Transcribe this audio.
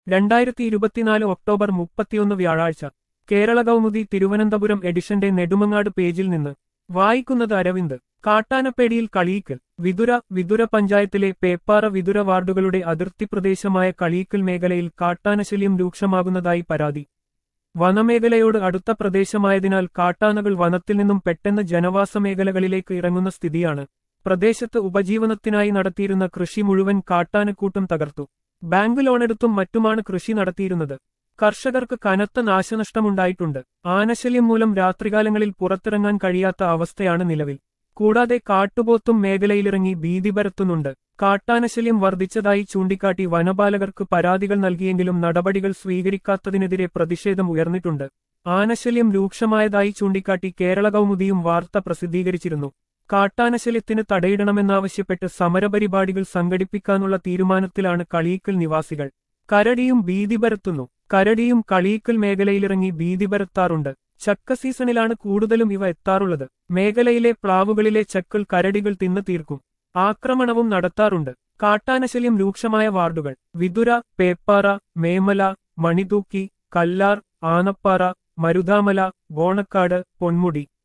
രണ്ടായിരത്തി ഇരുപത്തിനാല് ഒക്ടോബർ മുപ്പത്തിയൊന്ന് വ്യാഴാഴ്ച കേരള കൗമുദി തിരുവനന്തപുരം എഡിഷന്റെ നെടുമങ്ങാട് പേജിൽ നിന്ന് വായിക്കുന്നത് അരവിന്ദ് കാട്ടാനപ്പേടിയിൽ കളീക്കൽ വിതുര വിതുര പഞ്ചായത്തിലെ പേപ്പാറ വിതുര വാർഡുകളുടെ അതിർത്തി പ്രദേശമായ കളീക്കൽ മേഖലയിൽ കാട്ടാനശല്യം രൂക്ഷമാകുന്നതായി പരാതി വനമേഖലയോട് അടുത്ത പ്രദേശമായതിനാൽ കാട്ടാനകൾ വനത്തിൽ നിന്നും പെട്ടെന്ന് ജനവാസ മേഖലകളിലേക്ക് ഇറങ്ങുന്ന സ്ഥിതിയാണ് പ്രദേശത്ത് ഉപജീവനത്തിനായി നടത്തിയിരുന്ന കൃഷി മുഴുവൻ കാട്ടാനക്കൂട്ടം തകർത്തു ബാങ്ക് ലോണെടുത്തും മറ്റുമാണ് കൃഷി നടത്തിയിരുന്നത് കർഷകർക്ക് കനത്ത നാശനഷ്ടമുണ്ടായിട്ടുണ്ട് ആനശല്യം മൂലം രാത്രികാലങ്ങളിൽ പുറത്തിറങ്ങാൻ കഴിയാത്ത അവസ്ഥയാണ് നിലവിൽ കൂടാതെ കാട്ടുപോത്തും മേഖലയിലിറങ്ങി ഭീതി പരത്തുന്നുണ്ട് കാട്ടാനശല്യം വർദ്ധിച്ചതായി ചൂണ്ടിക്കാട്ടി വനപാലകർക്ക് പരാതികൾ നൽകിയെങ്കിലും നടപടികൾ സ്വീകരിക്കാത്തതിനെതിരെ പ്രതിഷേധം ഉയർന്നിട്ടുണ്ട് ആനശല്യം രൂക്ഷമായതായി ചൂണ്ടിക്കാട്ടി കേരള കൗമുദിയും വാർത്ത പ്രസിദ്ധീകരിച്ചിരുന്നു കാട്ടാനശല്യത്തിന് തടയിടണമെന്നാവശ്യപ്പെട്ട് സമരപരിപാടികൾ സംഘടിപ്പിക്കാനുള്ള തീരുമാനത്തിലാണ് കളീക്കൽ നിവാസികൾ കരടിയും ഭീതി പരത്തുന്നു കരടിയും കളീക്കൽ മേഖലയിലിറങ്ങി ഭീതി പരത്താറുണ്ട് ചക്ക സീസണിലാണ് കൂടുതലും ഇവ എത്താറുള്ളത് മേഖലയിലെ പ്ലാവുകളിലെ ചക്കൽ കരടികൾ തിന്നു തീർക്കും ആക്രമണവും നടത്താറുണ്ട് കാട്ടാനശല്യം രൂക്ഷമായ വാർഡുകൾ വിതുര പേപ്പാറ മേമല മണിതൂക്കി കല്ലാർ ആനപ്പാറ മരുതാമല ഗോണക്കാട് പൊന്മുടി